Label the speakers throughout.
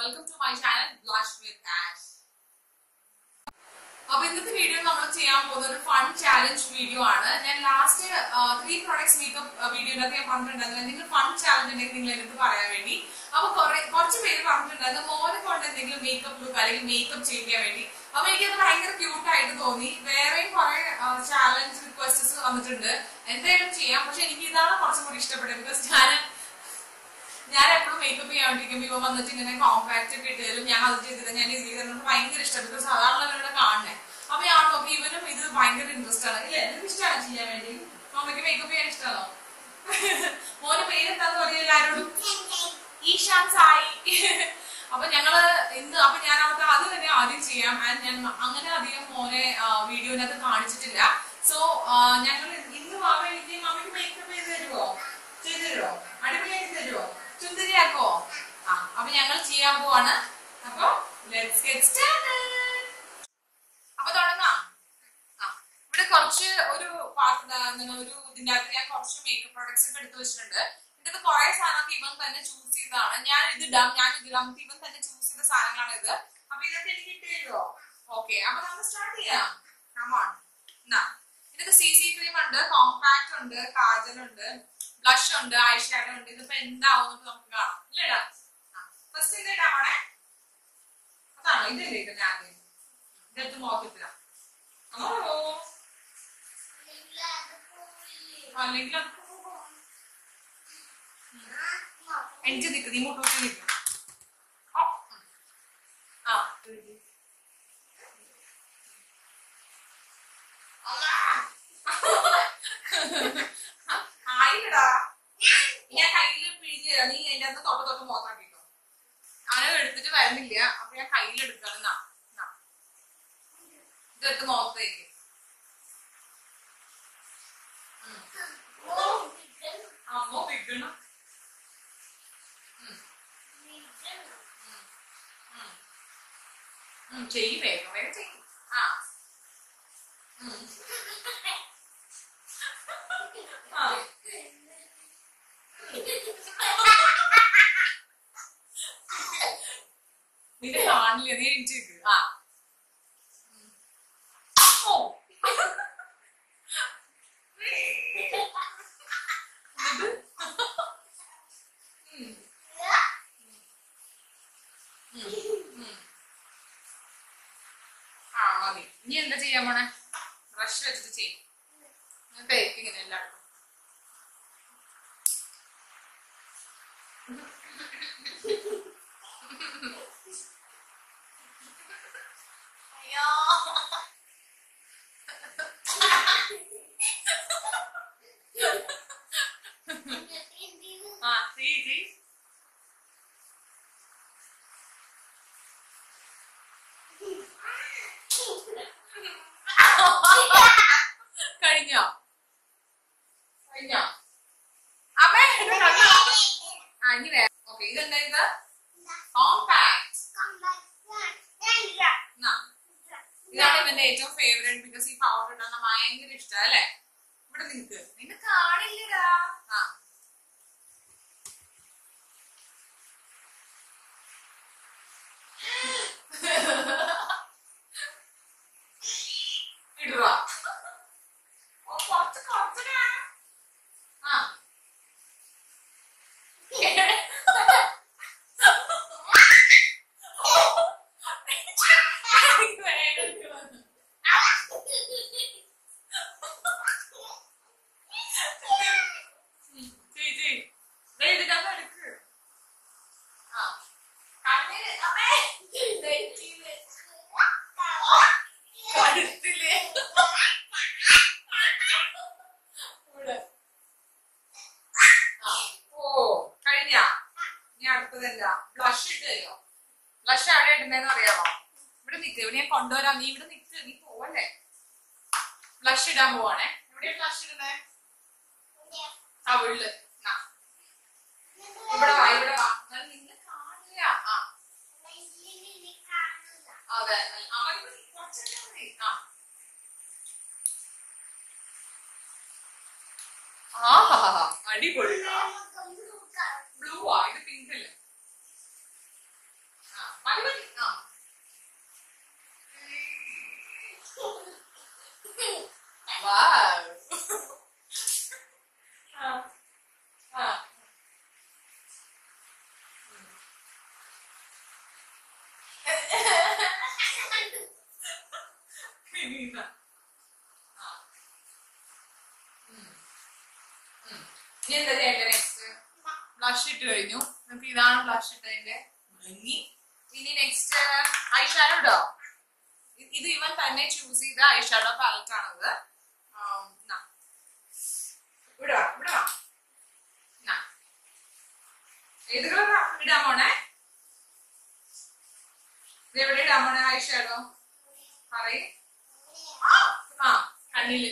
Speaker 1: Welcome to my channel blush with Ash അപ്പൊ ഇന്നത്തെ video നമ്മൾ ചെയ്യാൻ പോകുന്ന ഒരു ഫൺ ചാലഞ്ച് വീഡിയോ ആണ് ഞാൻ ലാസ്റ്റ് ത്രീ പ്രൊഡക്ട്സ് മേക്കപ്പ് വീഡിയോയിലൊക്കെ ഞാൻ പറഞ്ഞിട്ടുണ്ടായിരുന്നു നിങ്ങൾ ഫൺ ചാലഞ്ച് ഉണ്ടെങ്കിൽ നിങ്ങൾ എടുത്ത് പറയാൻ വേണ്ടി അപ്പൊ കുറെ കുറച്ച് പേര് പറഞ്ഞിട്ടുണ്ടായിരുന്നു മോനെ കൊണ്ട് എന്തെങ്കിലും മേക്കപ്പ് ലുക്ക് അല്ലെങ്കിൽ മേക്കപ്പ് ചെയ്യിക്കാൻ വേണ്ടി അപ്പൊ എനിക്കത് ഭയങ്കര ക്യൂട്ട് ആയിട്ട് തോന്നി വേറെയും കുറെ ചാലഞ്ച് റിക്വസ്റ്റസ് വന്നിട്ടുണ്ട് എന്തായാലും ചെയ്യാം പക്ഷെ എനിക്ക് ഇതാണ് കുറച്ചും കൂടി ഇഷ്ടപ്പെട്ടത് ബിക്കോസ് ഞാൻ ഞാൻ എപ്പോഴും മേക്കപ്പ് ചെയ്യാണ്ടിരിക്കുമ്പോൾ ഇവ വന്നിട്ട് ഇങ്ങനെ കോമ്പാക്ട് ഒക്കെ ഇട്ടാലും ഞാൻ അത് ചെയ്തിട്ട് ഞാൻ ഇത് ചെയ്തിട്ട് എനിക്ക് ഭയങ്കര ഇഷ്ടം ബിക്കോസ് അതാണ് അവരുടെ കാണുന്നത് അപ്പൊ ഞാൻ നോക്കി ഇവനും ഇത് ഭയങ്കര ഇൻട്രസ്റ്റ് ആണ് ഇല്ല എനിക്ക് ഇഷ്ടമാണ് ചെയ്യാൻ വേണ്ടി മമ്മയ്ക്ക് മേക്കപ്പ് ചെയ്യാൻ ഇഷ്ടമാണോ മോന് പേരെന്താന്ന് പറയുക എല്ലാരോടും ഈശാൻ സായി അപ്പൊ ഞങ്ങള് ഇന്ന് അപ്പൊ ഞാൻ അവർക്ക് അത് തന്നെ ആദ്യം ചെയ്യാം ആൻഡ് ഞാൻ അങ്ങനെ അധികം മോനെ വീഡിയോനകത്ത് കാണിച്ചിട്ടില്ല സോ ഞങ്ങൾ ഇന്ന് മാമ എനിക്ക് മാമയ്ക്ക് മേക്കപ്പ് ചെയ്ത് തരുമോ ചെയ്ത് തരുമോ അടിപൊളിയാക്കി തരുമോ ചുന്ദരിയാക്കോ ആ അപ്പൊ ഞങ്ങൾ ചെയ്യാൻ പോവാണ് അപ്പൊ ലെറ്റ്സ് ഗെറ്റ് സ്റ്റാർട്ടഡ് അപ്പൊ തുടങ്ങാം ആ ഇവിടെ കുറച്ച് ഒരു പാത്ര എന്താണ് ഒരു ഇതിന്റെ അകത്ത് ഞാൻ കുറച്ച് മേക്കപ്പ് പ്രോഡക്ട്സ് ഒക്കെ എടുത്തു വെച്ചിട്ടുണ്ട് ഇതിന്റെ കുറെ സാധനമൊക്കെ ഇവൻ തന്നെ ചൂസ് ചെയ്തതാണ് ഞാൻ ഇത് ഇടാം ഞാൻ ഇത് ഇടാം ഇവൻ തന്നെ ചൂസ് ചെയ്ത സാധനങ്ങളാണ് ഇത് അപ്പൊ ഇതൊക്കെ എനിക്ക് ഇട്ട് തരുമോ ഓക്കെ അപ്പൊ നമുക്ക് സ്റ്റാർട്ട് ചെയ്യാം കമോൺ എന്നാ ഇതിന് സി സി ക്രീം ഉണ്ട് കോമ്പാക്ട് ഉണ്ട് കാജൽ ഉണ്ട് ബ്ലഷ് ഉണ്ട് ഐ ഷാഡോ ഉണ്ട് ഇതിപ്പോ എന്താവും നമുക്ക് കാണാം ഇല്ലടാ ഫസ്റ്റ് ഇത് ഇടാമോണേ അതാണോ ഇതല്ലേ ഇത് ഞാൻ ഇതെടുത്ത് നോക്കിട്ടില്ല ഓ അല്ലെങ്കിൽ അത് എനിക്ക് നിൽക്ക് നീ മുട്ടോട്ട് നിൽക്കും ആ ആയില്ലടാ ഞാൻ കയ്യിൽ പിഴിഞ്ഞ് തരാം നീ എന്റെ അകത്ത് തൊട്ട് തൊട്ട് മോത്താക്കിക്കോ അവനെ എടുത്തിട്ട് വരുന്നില്ല അപ്പൊ ഞാൻ കയ്യിൽ എടുക്കണം എന്നാ എന്നാ. ഇതെടുത്ത് മോത്തേക്ക് അമ്മോ പിക്കണം ചെയ്യും വേഗം വേഗം ചെയ്യും ആ ഉം. ആ നിന്റെ കാണില്ല നീ എണിച്ചേക്ക് ആ ഉം. ഓ ഇത് ഉം. ഉം. ഉം. ആ മതി ഇനി എന്താ ചെയ്യാൻ പോണേ ബ്രഷ് വെച്ചിട്ട് ചെയ്യും തേക്ക് ഇങ്ങനെ എല്ലാവർക്കും അയ്യോ ആ ചെയ്യ് ചെയ്യ് കഴിഞ്ഞോ കഴിഞ്ഞോ അമ്മേ ഇത് കഴിഞ്ഞോ? ആ ഇനി വേ ഓക്കെ ഇതെന്താ ഇത് കോമ്പാക്ട് ഇതാണ് ഇവന്റെ ഏറ്റവും ഫേവറേറ്റ് ബിക്കോസ് ഈ പൗഡർ ഇടാൻ ഭയങ്കര ഇഷ്ടം അല്ലേ ഇവിടെ നിനക്ക് നിന്നെ കാണില്ലടാ ആ ഇടുക ഓ കുറച്ച് കുറച്ചിടാ ആ ബ്ലഷ് ഇട്ട് തരുമോ ബ്ലഷ് അവിടെ ഇടുന്നതെന്ന് അറിയാമോ ഇവിടെ നിക്ക് ഇവിടെ ഞാൻ കൊണ്ടുവരാം നീ ഇവിടെ നിക്ക് നീ പോവല്ലേ ബ്ലഷ് ഇടാൻ പോവാണേ എവിടെയാണ് ബ്ലഷ് ഇടുന്നേ ആ ഉള്ളു ആ ഇവിടെ വാ ഇവിടെ വാ ഞാൻ നിന്നെ കാണില്ല ആ അതെ അമ്മ ഇവിടെ കുറച്ചിട്ടാ മതി ആ ആ അടിപൊളി ബ്ലൂ ആ ഇത് പിങ്ക് അല്ലേ ആ Wow. ആ. ആ. ഇനിയിതാ. ആ. ഉം. ഉം. ഇനി എന്താ ചെയ്യണ്ടേ നെക്സ്റ്റ് ബ്ലഷ് ഇട്ട് കഴിഞ്ഞു നമുക്ക് ഇതാണ് ബ്ലഷ് ഇട്ടതിന്റെ ഭംഗി ഇനി നെക്സ്റ്റ് ഐഷാഡോ ഇടോ ഇ- ഇത് ഇവൻ തന്നെ ചൂസ് ചെയ്ത ഐഷാഡോ പാലറ്റ് ആണത് ആം, നാ. ഇവിടെ വാ, ഇവിടെ വാ. നാ. ഏത് കളറാ ഇടാൻ പോണേ ഇത് എവിടെ ഇടാൻ പോണേ ഐഷാഡോ പറയ് ആ കണ്ണില്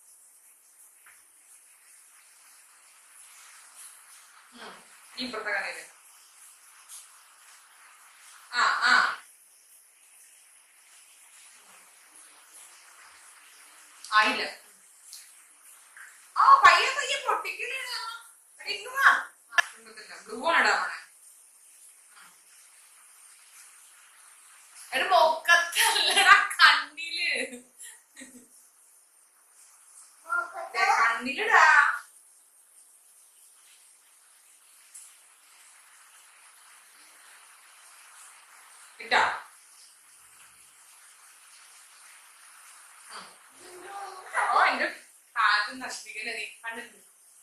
Speaker 1: ഉം. ഈ ഇപ്പുറത്തെ കണ്ണില് ആ ആ ആയില്ല ആ പയ്യെ പയ്യെ പൊട്ടിക്കണേ ബ്ലൂ ആണ് ഇടാൻ പോണേ എടാ മൊക്കത്തല്ലടാ കണ്ണില് ദേ, കണ്ണിലിടാ ഇട്ടാ ഉം. ഓ എന്റെ കാറ്റ് നശിപ്പിക്കല്ലേ നീ കണ്ടിട്ട്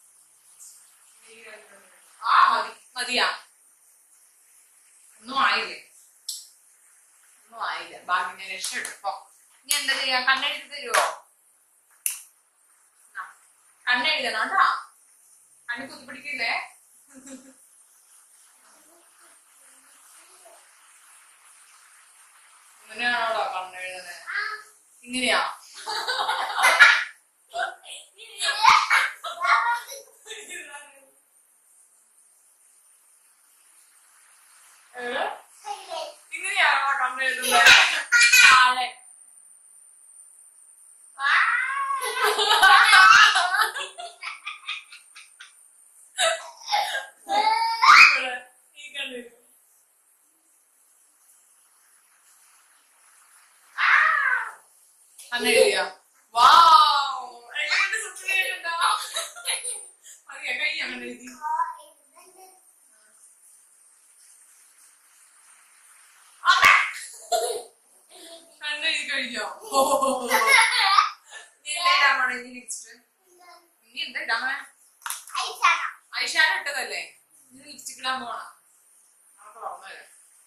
Speaker 1: ആ മതി മതിയാ ഒന്നും ആയില്ലേ ഒന്നും ആയില്ല ബാക്കി ഞാൻ രക്ഷപ്പെട്ടോ ഇനി എന്താ ചെയ്യാ കണ്ണെഴുതി തരുവോ ആ, കണ്ണെഴുതണം കേട്ടാ കണ്ണ് കുത്തിപ്പിടിക്കില്ലേ ഇങ്ങനെയാണോടാ കണ്ണെഴുതണേ ഇങ്ങനെയാ ഏ? ഇങ്ങനെയാണോ കണ്ണെഴുതുന്നത് താഴെ ഇവിടെ, ഈ കണ്ണില് കണ്ണെഴുതിയോ വാവ് എങ്ങനെയുണ്ട് സുഖമായിട്ടുണ്ടോ മതിയാ കഴിഞ്ഞ കണ്ണെഴുതി അമ്മേ! കണ്ണെഴുതി കഴിഞ്ഞോ ഇനി എന്താ ഇടാൻ പോണേ ഇനി നെക്സ്റ്റ് ഇനി എന്താ ഇടാൻ പോണേ ഐഷാഡോ ഇട്ടതല്ലേ ഇനി ലിപ്സ്റ്റിക് ഇടാൻ പോണ നമുക്ക് തുറന്നു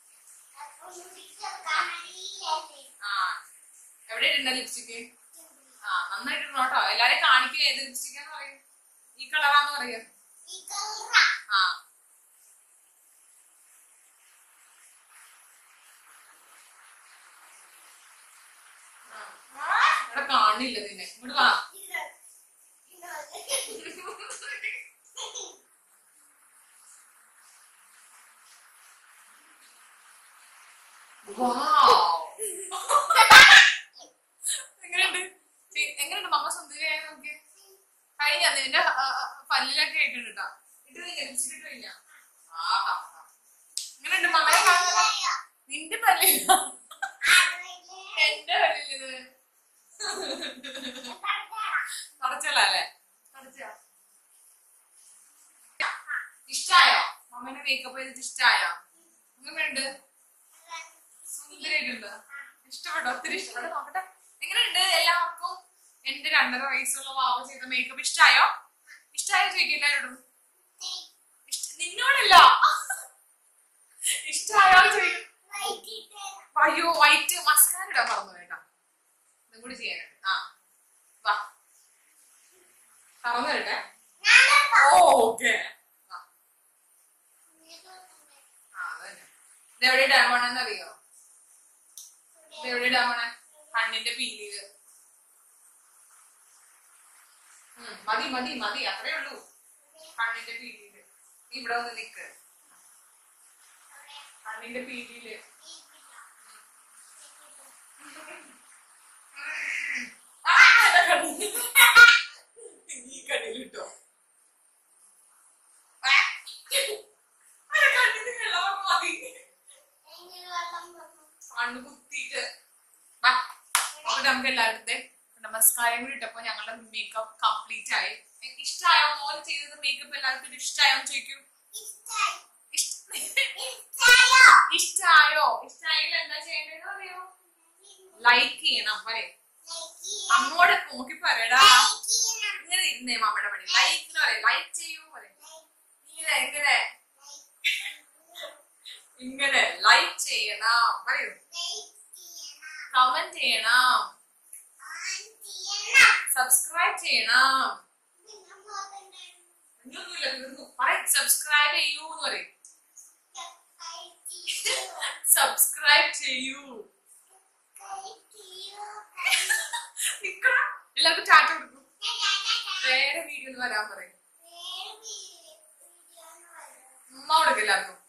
Speaker 1: ആ എവിടെ ഇടണ്ട ലിപ്സ്റ്റിക് ആ നന്നായിട്ട് ഇടണം കേട്ടോ എല്ലാരെയും കാണിക്കുക ഏത് ലിപ്സ്റ്റിക്കാന്ന് പറയും ഈ കളറാന്ന് പറയാ ആ ആ. ഇവിടെ കാണില്ല നിന്നെ ഇങ്ങോട്ട് വാ Wow. എങ്ങനെയുണ്ട് ചെ- എങ്ങനെയുണ്ട് മമ്മ സുന്ദരിയായ നോക്കി കഴിഞ്ഞ നിന്റെ ആ, ആ, പല്ലിലൊക്കെ ആയിട്ടുണ്ട് കേട്ടോ ഇട്ട് കഴിഞ്ഞ ലിപ്സ്റ്റിക് ഇട്ട് കഴിഞ്ഞ ആഹാ എങ്ങനെയുണ്ട് മമ്മയെ കാണുന്നത് നിന്റെ പല്ലില്ല എന്റെ പല്ലില് തുടച്ചല്ലേ തുടച്ചാ ഇഷ്ടായോ മമ്മേനെ മേക്കപ്പ് ചെയ്തിട്ട് ഇഷ്ടായോ എങ്ങനെയുണ്ട് സുന്ദരിയായിട്ടുണ്ട് ഇഷ്ടപ്പെട്ടോ ഒത്തിരി ഇഷ്ടപ്പെട്ടോ നോക്കട്ടെ എങ്ങനെയുണ്ട് എല്ലാവർക്കും എന്റെ രണ്ടര വയസ്സുള്ള വാവ ചെയ്ത മേക്കപ്പ് ഇഷ്ടായോ ഇഷ്ടായോ ചോദിക്കും എല്ലാവരോടും ഇഷ്ട- നിന്നോടല്ല ഇഷ്ടായോ ചോദിക്കും അയ്യോ വൈറ്റ് മസ്കാര ഇടാൻ മറന്നു കേട്ടോ ഇതും കൂടി ചെയ്യാനുണ്ട് ആ വാ തുറന്നു തരട്ടെ ഓ ഓക്കെ ആ അതന്നെ ഇതെവിടെ ഇടാൻ പോണെന്ന് അറിയോ ഇതെവിടെ ഇടാൻ പോണെ കണ്ണിന്റെ പീലില് ഉം, മതി മതി മതി അത്രേ ഉള്ളൂ കണ്ണിന്റെ പീലില് നീ ഇവിടെ ഒന്ന് നിക്ക് കണ്ണിന്റെ പീലില് ആ, എന്റെ കണ്ണില്. ഈ കണ്ണിലിട്ടോ ആ, എന്റെ കണ്ണിന് വെള്ളം മതി കണ്ണ് കുത്തിയിട്ട് വാ അപ്പൊ നമുക്ക് എല്ലാവരുടെ മസ്കാരയും കൂടി ഇട്ടപ്പോ ഞങ്ങളുടെ മേക്കപ്പ് കംപ്ലീറ്റ് ആയി ഇഷ്ടമായോ മോൻ ചെയ്തത് മേക്കപ്പ് എല്ലാവർക്കും ഇഷ്ടമായോ എന്ന് ചോദിക്കൂ ഇഷ്ട- ഇഷ്ടായോ ഇഷ്ടായില്ല എന്താ ചെയ്യേണ്ടതെന്ന് അറിയോ ലൈക്ക് ചെയ്യണം പറയേ അങ്ങോട്ട് നോക്കി പറയടാ ഇങ്ങനെ ഇരുന്നേ മാമയുടെ പണി ലൈക്ക് എന്ന് പറയും ലൈക്ക് ചെയ്യൂ പറയും ഇങ്ങനെ ഇങ്ങനെ ഇങ്ങനെ ലൈക്ക് ചെയ്യണം പറയൂ കമന്റ് ചെയ്യണം സബ്സ്ക്രൈബ് ചെയ്യണം ഇങ്ങനൊന്നുമില്ല തീർന്നു പറയും സബ്സ്ക്രൈബ് ചെയ്യൂ എന്ന് പറയും സബ്സ്ക്രൈബ് ചെയ്യൂ നിക്കണം എല്ലാവർക്കും ടാറ്റ കൊടുക്കും വേറെ വീഡിയോ വരാൻ പറയും ഉമ്മ കൊടുക്കും എല്ലാവർക്കും